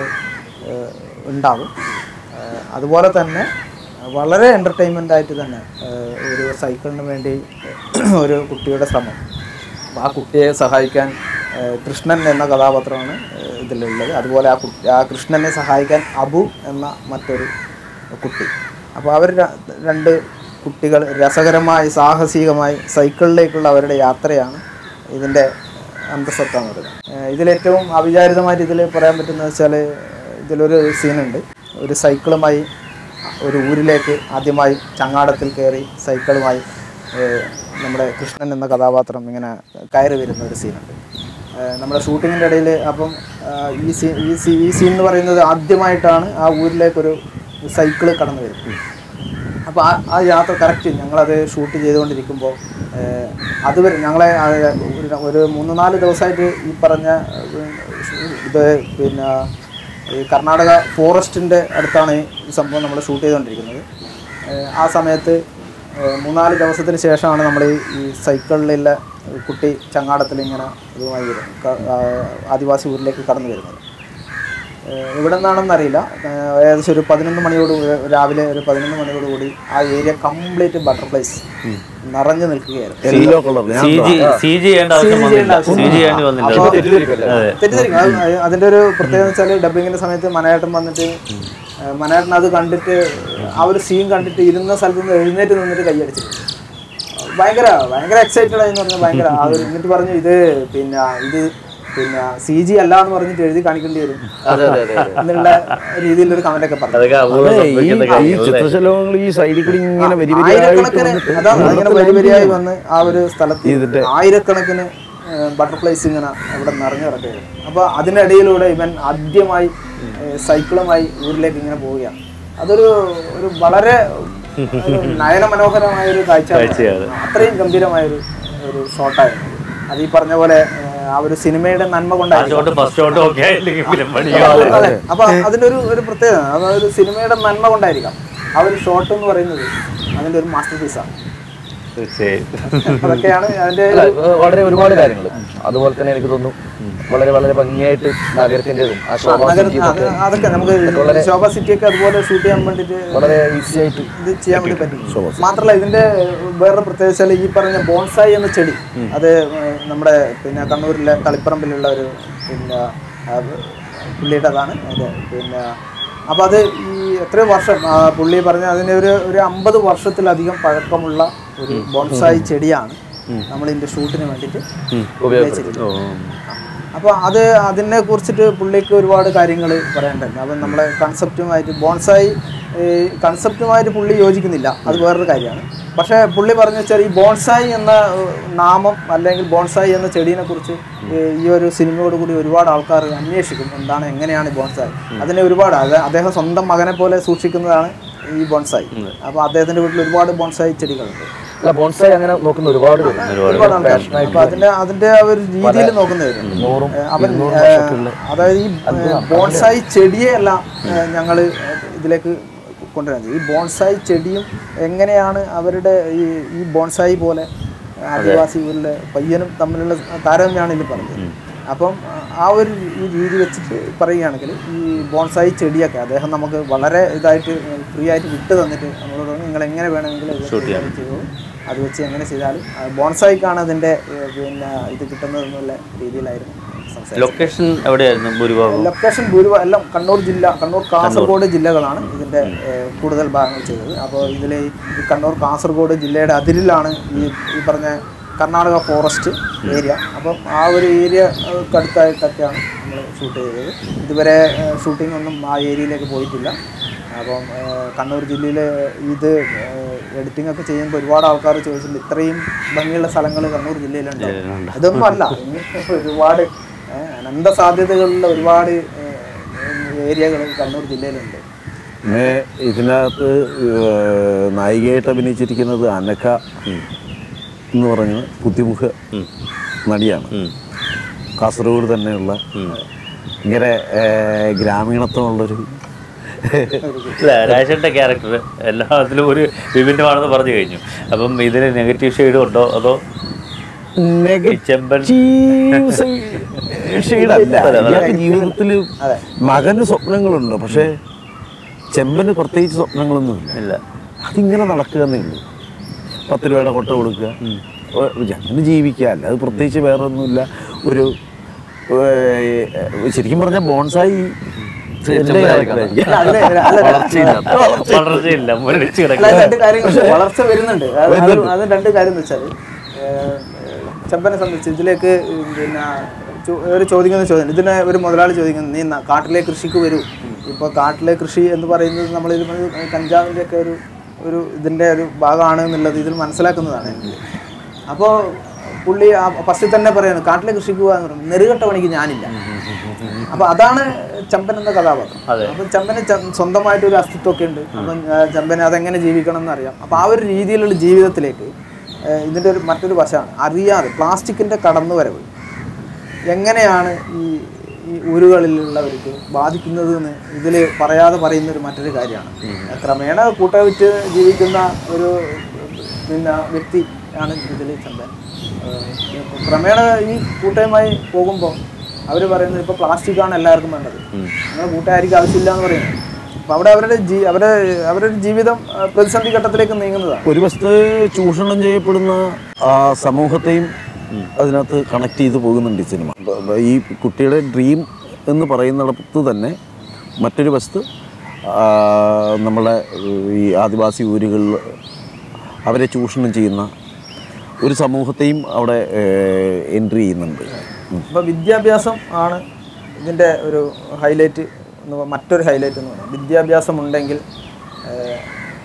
ഉണ്ടാകും ആ, അതുപോലെ തന്നെ വളരെ എൻ്റർടൈൻമെൻ്റ് ആയിട്ട് തന്നെ ആ, ഒരു സൈക്കിളിന് വേണ്ടി ഒരു കുട്ടിയുടെ ശ്രമം ആ കുട്ടിയെ സഹായിക്കാൻ ആ, കൃഷ്ണൻ എന്ന കഥാപാത്രമാണ് ആ, ഇതിലുള്ളത് അതുപോലെ ആ കുട്ടി ആ കൃഷ്ണനെ സഹായിക്കാൻ അബു എന്ന മറ്റൊരു കുട്ടി അപ്പോൾ അവർ ര- രണ്ട് കുട്ടികൾ രസകരമായി സാഹസികമായി സൈക്കിളിലേക്കുള്ള അവരുടെ യാത്രയാണ് ഇതിൻ്റെ അന്തസത്ത എന്ന് പറയുന്നത് ഏഹ് ഇതിലേറ്റവും അവിചാരിതമായിട്ട് ഇതിൽ പറയാൻ പറ്റുന്നത് വെച്ചാൽ ഇതിലൊരു സീനുണ്ട് ഒരു സൈക്കിളുമായി ഒരു ഊരിലേക്ക് ആദ്യമായി ചങ്ങാടത്തിൽ കയറി സൈക്കിളുമായി ഏഹ് നമ്മുടെ കൃഷ്ണൻ എന്ന കഥാപാത്രം ഇങ്ങനെ കയറി വരുന്ന ഒരു സീനുണ്ട് ഏഹ് നമ്മുടെ ഷൂട്ടിങ്ങിൻ്റെ ഇടയിൽ അപ്പം ആഹ് ഈ സീൻ ഈ സീ ഈ സീൻ എന്ന് പറയുന്നത് ആദ്യമായിട്ടാണ് ആ ഊരിലേക്കൊരു സൈക്കിള് കടന്നു വരുന്നത് അപ്പോൾ ആ ആ യാത്ര കറക്റ്റ് ഞങ്ങളത് ഷൂട്ട് ചെയ്തുകൊണ്ടിരിക്കുമ്പോൾ ഏഹ്, അതുവരെ ഞങ്ങളെ ആ, ഒരു- ഒരു മൂന്ന് നാല് ദിവസമായിട്ട് ഈ പറഞ്ഞ ഏഹ്, ഇത് പിന്നെ ഈ കർണാടക ഫോറസ്റ്റിൻ്റെ അടുത്താണ് ഈ സംഭവം നമ്മൾ ഷൂട്ട് ചെയ്തുകൊണ്ടിരിക്കുന്നത് ഏഹ്, ആ സമയത്ത് ഏഹ്, മൂന്നാല് ദിവസത്തിന് ശേഷമാണ് നമ്മൾ ഈ ഈ സൈക്കിളിലുള്ള കുട്ടി ചങ്ങാടത്തിൽ ഇങ്ങനെ ഇതുമായി വരും ക- ആ, ആദിവാസി ഊരിലേക്ക് കടന്നു വരുന്നത് ഏഹ് എവിടെ നിന്നാണെന്ന് അറിയില്ല ഏഹ് ഏകദേശം ഒരു പതിനൊന്ന് മണിയോട് കൂടി- രാവിലെ ഒരു പതിനൊന്ന് മണിയോട് കൂടി ആ ഏരിയ കംപ്ലീറ്റ് ബട്ടർഫ്ലൈസ് നിറഞ്ഞു നിൽക്കുകയായിരുന്നു യെല്ലോ കളർ ഞാൻ സി ജി സി ജി ചെയ്യേണ്ട ആവശ്യം വന്നില്ല സി ജി ചെയ്യേണ്ടി വന്നില്ല അപ്പോൾ അതെ തെറ്റിദ്ധരിക്കും അത് അതിന്റെ ഒരു പ്രത്യേകത വെച്ചാൽ ഡബിങ്ങിന്റെ സമയത്ത് മനേട്ടൻ വന്നിട്ട് ഏഹ് മനേട്ടൻ അത് കണ്ടിട്ട് ആ ഒരു സീൻ കണ്ടിട്ട് ഇരുന്ന സ്ഥലത്ത് നിന്ന് എഴുന്നേറ്റ് നിന്നിട്ട് കൈയടിച്ചു ഭയങ്കര ഭയങ്കര എക്സൈറ്റഡ് ആയി എന്ന് പറഞ്ഞാൽ ഭയങ്കര ആ ഒരു എന്നിട്ട് പറഞ്ഞു ഇത് പിന്നെ ഇത് പിന്നെ സി ജി അല്ല എന്ന് പറഞ്ഞിട്ട് എഴുതി കാണിക്കേണ്ടി വരും അതെ അതെ അതെ അതെ എന്നുള്ള രീതിയിലൊരു കമന്റ് ഒക്കെ പറഞ്ഞു അതൊക്കെ അപൂർവം അതെ, ഈ സംഭവിക്കുന്ന ഈ കാര്യങ്ങൾ ചിത്രശലഭങ്ങൾ ഈ സൈഡിൽ കൂടി ഇങ്ങനെ വരി വരിയായിട്ട് ആയിരക്കണക്കിന് വന്നിട്ട് അതാണ് ഇങ്ങനെ വരി വരിയായി വന്ന് ആ ഒരു സ്ഥലത്ത് ഇതിന്റെ- ആയിരക്കണക്കിന് ബട്ടർഫ്ലൈസ് ഇങ്ങനെ അവിടെ നിറഞ്ഞു കിടക്കുകയായിരുന്നു അപ്പോൾ അതിനിടയിലൂടെ ഇവൻ ആദ്യമായി ഏഹ്, സൈക്കിളുമായി ഊരിലേക്ക് ഇങ്ങനെ പോവുകയാണ് അതൊരു ഒരു വളരെ ഒരു നയനമനോഹരമായ ഒരു കാഴ്ച കാഴ്ചയാണ്. അത്രയും ഗംഭീരമായ ഒരു ഒരു ഷോട്ടായിരുന്നു അത് ഈ പറഞ്ഞ പോലെ ഏഹ്, ആ ഒരു സിനിമയുടെ നന്മ ആ കൊണ്ടായിരുന്നു ഷോട്ട് ഫസ്റ്റ് ഷോട്ട് ഒക്കെ ആയില്ലെങ്കിൽ പിന്നെ പണിയാവും അതെ അപ്പൊ അതിന്റെ ഒരു ഒരു പ്രത്യേകത അതൊരു സിനിമയുടെ നന്മ കൊണ്ടായിരിക്കാം ആ ഒരു ഷോട്ട് എന്ന് പറയുന്നത് അതിന്റെ ഒരു മാസ്റ്റർ പീസാണ് തീർച്ചയായും അതൊക്കെയാണ് അതിന്റെ അല്ല, ഏഹ് വളരെ ഒരുപാട് കാര്യങ്ങൾ അതുപോലെ തന്നെ എനിക്ക് തോന്നുന്നു വളരെ വളരെ ഭംഗിയായിട്ട് നഗരത്തിൻ്റെതും ആ ശോഭാ നഗര സിറ്റിയും അത് അതൊക്കെ നമുക്ക് ശോഭ സിറ്റി ഒക്കെ അതുപോലെ ഷൂട്ട് ചെയ്യാൻ വേണ്ടിട്ട് വളരെ ഈസി ആയിട്ട് ഇത് ചെയ്യാൻ വേണ്ടി പറ്റും മാത്രമല്ല ഇതിന്റെ വേറെ പ്രത്യേകത വെച്ചാൽ ഈ പറഞ്ഞ ബോൺസായി എന്ന ചെടി അത് ഏഹ്, നമ്മുടെ പിന്നെ കണ്ണൂരിലെ കളിപ്പറമ്പിലുള്ള ഒരു പിന്നെ ആ, പുള്ളിയുടെ അതാണ് അതിന്റെ പിന്നെ അപ്പോൾ അത് ഈ എത്രയോ വർഷം ആ, പുള്ളി പറഞ്ഞ അതിന് ഒരു ഒരു അമ്പത് വർഷത്തിലധികം പഴക്കമുള്ള ഒരു ബോൺസായി ചെടിയാണ് നമ്മൾ ഇതിന്റെ ഷൂട്ടിന് വേണ്ടിയിട്ട് ഉപയോഗിച്ചിരിക്കുന്നത് അപ്പോൾ അത് അതിനെ കുറിച്ചിട്ട് പുള്ളിക്ക് ഒരുപാട് കാര്യങ്ങൾ പറയാനുണ്ടായിരുന്നു അപ്പം നമ്മളെ കൺസെപ്റ്റുമായിട്ട് ബോൺസായി കൺസെപ്റ്റുമായിട്ട് പുള്ളി യോജിക്കുന്നില്ല അത് വേറൊരു കാര്യമാണ് പക്ഷേ പുള്ളി പറഞ്ഞു വെച്ചാൽ ഈ ബോൺസായി എന്ന ഏഹ്, നാമം അല്ലെങ്കിൽ ബോൺസായി എന്ന ചെടീനെ കുറിച്ച് ഏഹ്, ഈ ഒരു സിനിമയോട് കൂടി ഒരുപാട് ആൾക്കാർ അന്വേഷിക്കും എന്താണ് എങ്ങനെയാണ് ഈ ബോൺസായി അതിനെ ഒരുപാട് അത് അദ്ദേഹം സ്വന്തം മകനെ പോലെ സൂക്ഷിക്കുന്നതാണ് ഈ ബോൺസായി അപ്പോൾ അദ്ദേഹത്തിൻ്റെ വീട്ടിൽ ഒരുപാട് ബോൺസായി ചെടികളുണ്ട് അല്ല ബോൺസായി അങ്ങനെ നോക്കുന്ന ഒരുപാട് പേരുണ്ട് ഒരുപാട് ആൾക്കാർ അപ്പൊ അതിന്റെ അതിന്റെ ആ ഒരു രീതിയിൽ നോക്കുന്നവരുണ്ട് നൂറും ഏഹ് അവൻ ഏഹ് അതായത് ഈ ഏഹ് ബോൺസായി ചെടിയെ അല്ല ഏഹ് ഞങ്ങള് ഇതിലേക്ക് കൊണ്ടുവരുന്നത് ഈ ബോൺസായി ചെടിയും എങ്ങനെയാണ് അവരുടെ ഈ ഈ ബോൺസായി പോലെ ആദിവാസി ഊരിലെ പയ്യനും തമ്മിലുള്ള താരതമ്യമാണ് ഇതിൽ പറഞ്ഞത് അപ്പം ആ ഒരു ഈ രീതി വെച്ചിട്ട് പറയുകയാണെങ്കിൽ ഈ ബോൺസായി ചെടിയൊക്കെ അദ്ദേഹം നമുക്ക് വളരെ ഇതായിട്ട് ഫ്രീ ആയിട്ട് വിട്ട് തന്നിട്ട് നമ്മളോട് പറഞ്ഞു നിങ്ങൾ എങ്ങനെ വേണമെങ്കിലും ഇത് ചെയ്തോളൂ അത് വെച്ച് എങ്ങനെ ചെയ്താലും ആ, ബോൺസായിക്കാണ് അതിൻ്റെ ഏഹ്, പിന്നെ ഇത് കിട്ടുന്നത് എന്നുള്ള രീതിയിലായിരുന്നു സംസാരിച്ചത് ലൊക്കേഷൻ എവിടെയായിരുന്നു ഭൂരിഭാഗം ലൊക്കേഷൻ ഭൂരിഭാഗം എല്ലാം കണ്ണൂർ ജില്ല കണ്ണൂർ കാസർഗോഡ് ജില്ലകളാണ് ഇതിൻ്റെ ഏഹ്, കൂടുതൽ ഭാഗങ്ങൾ ചെയ്തത് അപ്പോൾ ഇതിൽ ഈ കണ്ണൂർ കാസർഗോഡ് ജില്ലയുടെ അതിരിലാണ് ഈ ഈ പറഞ്ഞ കർണാടക ഫോറസ്റ്റ് ഏരിയ അപ്പം ആ ഒരു ഏരിയ അടുത്തായിട്ടൊക്കെയാണ് നമ്മൾ ഷൂട്ട് ചെയ്തത് ഇതുവരെ ഷൂട്ടിംഗ് ഒന്നും ആ ഏരിയയിലേക്ക് പോയിട്ടില്ല അപ്പം ഏഹ്, കണ്ണൂർ ജില്ലയിൽ ഇത് എഡിറ്റിംഗ് ഒക്കെ ചെയ്യുമ്പോൾ ഒരുപാട് ആൾക്കാർ ചോദിച്ചിട്ടുണ്ട് ഇത്രയും ഭംഗിയുള്ള സ്ഥലങ്ങൾ കണ്ണൂർ ജില്ലയിലുണ്ട് അതൊന്നും അല്ല ഇനി ഒരുപാട് ഏഹ്, അനന്ത സാധ്യതകളുള്ള ഒരുപാട് ഏരിയകൾ കണ്ണൂർ ജില്ലയിലുണ്ട് പിന്നെ ഇതിനകത്ത് ഏഹ്, നായികയായിട്ട് അഭിനയിച്ചിരിക്കുന്നത് അനഘ എന്ന് പറഞ്ഞ ബുദ്ധിമുഖ നടിയാണ് ഉം. കാസർഗോഡ് തന്നെയുള്ള ഇങ്ങനെ ഏഹ്, ഗ്രാമീണത്വമുള്ളൊരു അല്ല രാജേഷൻ്റെ ക്യാരക്ടർ എല്ലാത്തിലും ഒരു വിഭിന്നമാണെന്ന് പറഞ്ഞു കഴിഞ്ഞു അപ്പം ഇതിൽ നെഗറ്റീവ് ഷെയ്ഡും ഉണ്ടോ അതോ ചെമ്പൻ ഷെയ്ഡല്ല ഇയാൾക്ക് ജീവിതത്തിൽ അതെ. മകന് സ്വപ്നങ്ങളുണ്ട് പക്ഷേ ചെമ്പന് പ്രത്യേകിച്ച് സ്വപ്നങ്ങളൊന്നുമില്ല ഇല്ല അതിങ്ങനെ നടക്കുക എന്നേ ഉള്ളൂ പത്ത് രൂപയുടെ കൊട്ട കൊടുക്കുക അങ്ങനെ ജീവിക്കുക അല്ല അത് പ്രത്യേകിച്ച് വേറെ ഒന്നുമില്ല ഒരു ഏഹ്, ശരിക്കും പറഞ്ഞാൽ ബോൺസായി എൻ്റെ character അല്ല, അതില് അല്ല, അല്ല, വളർച്ചയില്ലാത്ത വളർച്ചയില്ല മുരടിച്ച് അല്ല, കിടക്കുക രണ്ട് കാര്യങ്ങൾ വളർച്ച വരുന്നുണ്ട് അത് അത് അത് രണ്ട് കാര്യം എന്ന് വെച്ചാൽ ചെമ്പനെ സംബന്ധിച്ച് ഇതിലേക്ക് പിന്നെ ചോ- ഒരു ചോദിക്കുന്ന ചോദ്യം ഇതിനെ ഒരു മുതലാളി ചോദിക്കുന്നത് നീ ന- കാട്ടിലെ കൃഷിക്ക് വരൂ ഇപ്പോൾ കാട്ടിലെ കൃഷി എന്ന് പറയുന്നത് നമ്മൾ ഇത് കഞ്ചാവിൻ്റെ ഒക്കെ ഒരു ഒരു ഇതിൻ്റെ ഒരു ഭാഗമാണ് എന്നുള്ളത് ഇതിൽ മനസ്സിലാക്കുന്നതാണ് എനിക്ക് അപ്പോൾ പുള്ളി ആ ഫസ്റ്റിൽ തന്നെ പറയുന്നത് കാട്ടിലെ കൃഷിക്ക് പോകാന്ന് പറയുന്നത് നെറുകെട്ട പണിക്ക് ഞാനില്ല അപ്പൊ അതാണ് ചമ്പൻ എന്ന കഥാപാത്രം അപ്പൊ ചമ്പന് ച- സ്വന്തമായിട്ട് ഒരു അസ്തിത്വമൊക്കെ ഉണ്ട് അപ്പം ആ, ചമ്പന് അതെങ്ങനെ ജീവിക്കണം എന്നറിയാം അപ്പൊ ആ ഒരു രീതിയിലുള്ള ജീവിതത്തിലേക്ക് ആ, ഇതിന്റെ ഒരു മറ്റൊരു വശമാണ് അറിയാതെ പ്ലാസ്റ്റിക്കിന്റെ കടന്നുവരവ് എങ്ങനെയാണ് ഈ ഈ ഊരുകളിലുള്ളവർക്ക് ബാധിക്കുന്നത് എന്ന് ഇതിൽ പറയാതെ പറയുന്ന ഒരു മറ്റൊരു കാര്യമാണ് ക്രമേണ കൂട്ട വിറ്റ് ജീവിക്കുന്ന ഒരു പിന്നെ വ്യക്തി ആണ് ഇതിൽ ചമ്പൻ ഏഹ് ക്രമേണ ഈ കൂട്ടയുമായി പോകുമ്പോൾ അവർ പറയുന്നത് ഇപ്പോൾ പ്ലാസ്റ്റിക്കാണ് എല്ലാവർക്കും വേണ്ടത് നിങ്ങൾ കൂട്ടുകാരിക്ക് ആവശ്യമില്ല എന്ന് പറയുന്നത് അപ്പോൾ അവിടെ അവരുടെ ജീ അവരുടെ അവരുടെ ജീവിതം ആ, പ്രതിസന്ധി ഘട്ടത്തിലേക്ക് നീങ്ങുന്നതാണ് ഒരു വശത്ത് ചൂഷണം ചെയ്യപ്പെടുന്ന ആ സമൂഹത്തെയും അതിനകത്ത് കണക്ട് ചെയ്ത് പോകുന്നുണ്ട് ഈ സിനിമ ബ- ബ- ഈ കുട്ടിയുടെ ഡ്രീം എന്ന് പറയുന്നിടത്ത് തന്നെ മറ്റൊരു വശത്ത് ആ, നമ്മളെ ഈ ആദിവാസി ഊരുകളിൽ അവരെ ചൂഷണം ചെയ്യുന്ന ഒരു സമൂഹത്തെയും അവിടെ എൻട്രി ചെയ്യുന്നുണ്ട് ഉം. അപ്പോൾ വിദ്യാഭ്യാസം ആണ് ഇതിൻ്റെ ഒരു ഹൈലൈറ്റ് എന്ന് പ- മറ്റൊരു ഹൈലൈറ്റ് എന്ന് പറയുന്നത് വിദ്യാഭ്യാസം ഉണ്ടെങ്കിൽ ഏഹ്,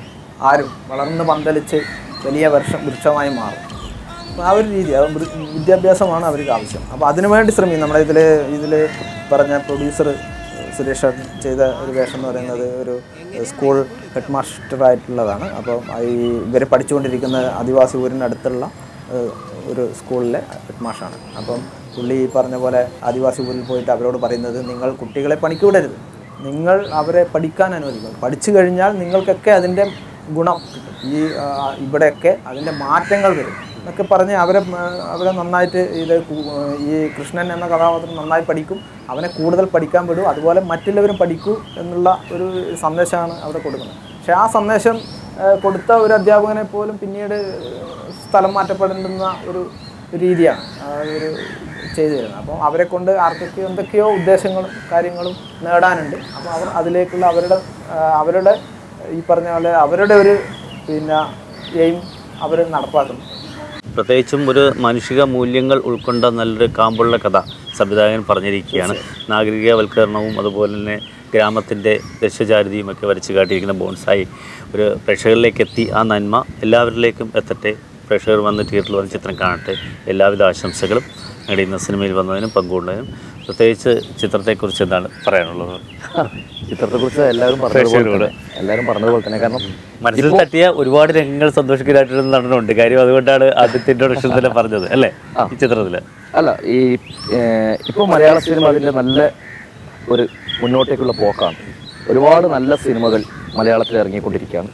ആരും വളർന്ന് പന്തലിച്ച് വലിയ വർഷം വൃക്ഷമായി മാറും അപ്പോൾ ആ ഒരു രീതി അത് വൃ- വിദ്യാഭ്യാസമാണ് അവർക്ക് ആവശ്യം അപ്പോൾ അതിനുവേണ്ടി ശ്രമിക്കും നമ്മുടെ ഇതിൽ ഇതിൽ പറഞ്ഞ പ്രൊഡ്യൂസർ സുരേഷ് ഏട്ടൻ ചെയ്ത ഒരു വേഷം എന്ന് പറയുന്നത് ഒരു സ്കൂൾ ഹെഡ് മാസ്റ്റർ ആയിട്ടുള്ളതാണ് അപ്പം ഈ ഇവർ പഠിച്ചുകൊണ്ടിരിക്കുന്ന ആദിവാസി ഊരിനടുത്തുള്ള ഏഹ്, ഒരു സ്കൂളിലെ ഹെഡ് മാഷാണ് അപ്പം പുള്ളി ഈ പറഞ്ഞ പോലെ ആദിവാസി ഊരിൽ പോയിട്ട് അവരോട് പറയുന്നത് നിങ്ങൾ കുട്ടികളെ പണിക്ക് വിടരുത് നിങ്ങൾ അവരെ പഠിക്കാൻ അനുവദിക്കും പഠിച്ചു കഴിഞ്ഞാൽ നിങ്ങൾക്കൊക്കെ അതിൻ്റെ ഗുണം കിട്ടും ഈ ആ, ഇവിടെയൊക്കെ അതിൻ്റെ മാറ്റങ്ങൾ വരും എന്നൊക്കെ പറഞ്ഞ് അവരെ ആ, അവരെ നന്നായിട്ട് ഇത് കു- ഈ കൃഷ്ണൻ എന്ന കഥാപാത്രം നന്നായി പഠിക്കും അവനെ കൂടുതൽ പഠിക്കാൻ വിടും അതുപോലെ മറ്റുള്ളവരും പഠിക്കൂ എന്നുള്ള ഒരു സന്ദേശമാണ് അവിടെ കൊടുക്കുന്നത് പക്ഷേ ആ സന്ദേശം ആ, കൊടുത്ത ഒരു അധ്യാപകനെ പോലും പിന്നീട് സ്ഥലം മാറ്റപ്പെടേണ്ടുന്ന ഒരു രീതിയാണ് ആ ഒരു ചെയ്തു തരുന്നത് അപ്പോൾ അവരെ കൊണ്ട് ആർക്കൊക്കെയോ എന്തൊക്കെയോ ഉദ്ദേശങ്ങളും കാര്യങ്ങളും നേടാനുണ്ട് അപ്പോൾ അവർ അതിലേക്കുള്ള അവരുടെ ആ, അവരുടെ ഈ പറഞ്ഞ പോലെ അവരുടെ ഒരു പിന്നെ എയിം അവർ നടപ്പാക്കുന്നു പ്രത്യേകിച്ചും ഒരു മാനുഷിക മൂല്യങ്ങൾ ഉൾക്കൊണ്ട നല്ലൊരു കാമ്പുള്ള കഥ സംവിധായകൻ പറഞ്ഞിരിക്കുകയാണ് നാഗരികവൽക്കരണവും അതുപോലെ തന്നെ ഗ്രാമത്തിൻ്റെ ദശചാരിതിയും ഒക്കെ വരച്ച് കാട്ടിയിരിക്കുന്ന ബോൺസായി ഒരു പ്രേക്ഷകരിലേക്ക് എത്തി ആ നന്മ എല്ലാവരിലേക്കും എത്തട്ടെ പ്രേക്ഷകർ വന്ന് തിയേറ്ററിൽ വന്ന് ചിത്രം കാണട്ടെ എല്ലാവിധ ആശംസകളും ഞങ്ങളുടെ ഇന്ന് സിനിമയിൽ വന്നതിനും പങ്കുകൊണ്ടതിനും പ്രത്യേകിച്ച് ചിത്രത്തെക്കുറിച്ച് എന്താണ് പറയാനുള്ളത് ചിത്രത്തെക്കുറിച്ച് എല്ലാവരും പറഞ്ഞതുപോലെ തന്നെ എല്ലാവരും പറഞ്ഞതുപോലെ തന്നെ കാരണം മനസ്സിൽ തട്ടിയ ഒരുപാട് രംഗങ്ങൾ സന്തോഷിക്കാനായിട്ടൊരു നടനുണ്ട് കാര്യം അതുകൊണ്ടാണ് ആദ്യത്തെ ഇൻട്രൊഡക്ഷൻ തന്നെ പറഞ്ഞത് അല്ലേ ഈ ചിത്രത്തിൽ അല്ല ഈ ഇപ്പോൾ മലയാള സിനിമ അതിൻ്റെ നല്ല ഒരു മുന്നോട്ടേക്കുള്ള പോക്കാണ് ഒരുപാട് നല്ല സിനിമകൾ മലയാളത്തിൽ ഇറങ്ങിക്കൊണ്ടിരിക്കുകയാണ്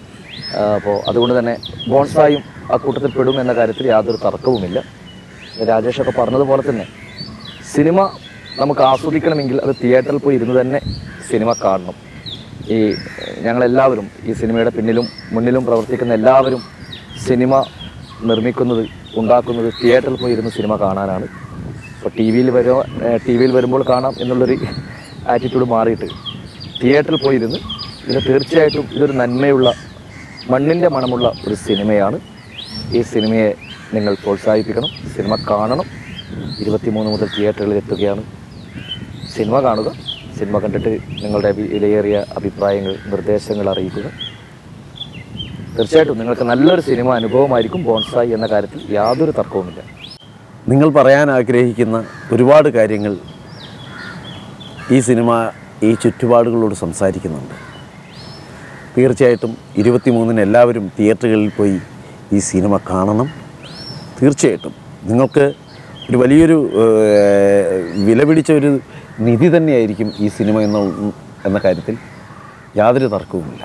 അപ്പോൾ അതുകൊണ്ട് തന്നെ ബോൺസായും ആ കൂട്ടത്തിൽ പെടും എന്ന കാര്യത്തിൽ യാതൊരു തർക്കവുമില്ല രാജേഷൊക്കെ പറഞ്ഞതുപോലെ തന്നെ സിനിമ നമുക്ക് ആസ്വദിക്കണമെങ്കിൽ അത് തിയേറ്ററിൽ പോയി ഇരുന്ന് തന്നെ സിനിമ കാണണം ഈ ഏഹ്, ഞങ്ങളെല്ലാവരും ഈ സിനിമയുടെ പിന്നിലും മുന്നിലും പ്രവർത്തിക്കുന്ന എല്ലാവരും സിനിമ നിർമ്മിക്കുന്നത് ഉണ്ടാക്കുന്നത് തിയേറ്ററിൽ പോയി ഇരുന്ന് സിനിമ കാണാനാണ് ഇപ്പോൾ ടി വിയിൽ വരുമോ ടി വിയിൽ വരുമ്പോൾ കാണാം എന്നുള്ളൊരു ആറ്റിറ്റ്യൂഡ് മാറിയിട്ട് തിയേറ്ററിൽ പോയിരുന്ന് ഇത് തീർച്ചയായിട്ടും ഇതൊരു നന്മയുള്ള മണ്ണിൻ്റെ മണമുള്ള ഒരു സിനിമയാണ് ഈ സിനിമയെ നിങ്ങൾ പ്രോത്സാഹിപ്പിക്കണം സിനിമ കാണണം ഇരുപത്തിമൂന്ന് മുതൽ തിയേറ്ററുകളിൽ എത്തുകയാണ് സിനിമ കാണുക സിനിമ കണ്ടിട്ട് നിങ്ങളുടെ വി- വിലയേറിയ അഭിപ്രായങ്ങൾ നിർദ്ദേശങ്ങൾ അറിയിക്കുക തീർച്ചയായിട്ടും നിങ്ങൾക്ക് നല്ലൊരു സിനിമ അനുഭവമായിരിക്കും ബോൺസായി എന്ന കാര്യത്തിൽ യാതൊരു തർക്കവുമില്ല നിങ്ങൾ പറയാൻ ആഗ്രഹിക്കുന്ന ഒരുപാട് കാര്യങ്ങൾ ഈ സിനിമ ഈ ചുറ്റുപാടുകളോട് സംസാരിക്കുന്നുണ്ട് തീർച്ചയായിട്ടും ഇരുപത്തിമൂന്നിന് എല്ലാവരും തിയേറ്ററുകളിൽ പോയി ഈ സിനിമ കാണണം തീർച്ചയായിട്ടും നിങ്ങൾക്ക് ഒരു വലിയൊരു ഏഹ്, വില പിടിച്ച ഒരു നിധി തന്നെയായിരിക്കും ഈ സിനിമ എന്ന എന്ന കാര്യത്തിൽ യാതൊരു തർക്കവുമില്ല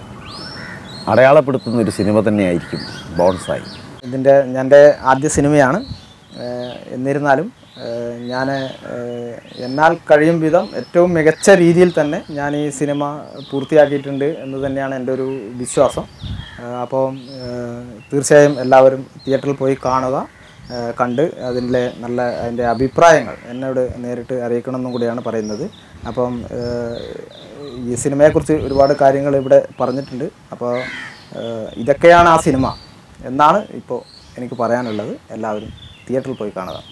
അടയാളപ്പെടുത്തുന്ന ഒരു സിനിമ തന്നെയായിരിക്കും ബോൺസായി ഇതിൻ്റെ എൻ്റെ ആദ്യ സിനിമയാണ് ഏഹ് എന്നിരുന്നാലും ഞാൻ എന്നാൽ കഴിയും വിധം ഏറ്റവും മികച്ച രീതിയിൽ തന്നെ ഞാൻ ഈ സിനിമ പൂർത്തിയാക്കിയിട്ടുണ്ട് എന്ന് തന്നെയാണ് എൻ്റെ ഒരു വിശ്വാസം ഏഹ് അപ്പോൾ ഏഹ് തീർച്ചയായും എല്ലാവരും തിയേറ്ററിൽ പോയി കാണുക ഏഹ് കണ്ട് അതിൻ്റെ നല്ല അതിൻ്റെ അഭിപ്രായങ്ങൾ എന്നോട് നേരിട്ട് അറിയിക്കണമെന്നും കൂടിയാണ് പറയുന്നത് അപ്പം ഏഹ് ഈ സിനിമയെക്കുറിച്ച് ഒരുപാട് കാര്യങ്ങൾ ഇവിടെ പറഞ്ഞിട്ടുണ്ട് അപ്പോൾ ഏഹ് ഇതൊക്കെയാണ് ആ സിനിമ എന്നാണ് ഇപ്പോൾ എനിക്ക് പറയാനുള്ളത് എല്ലാവരും തിയേറ്ററിൽ പോയി കാണുക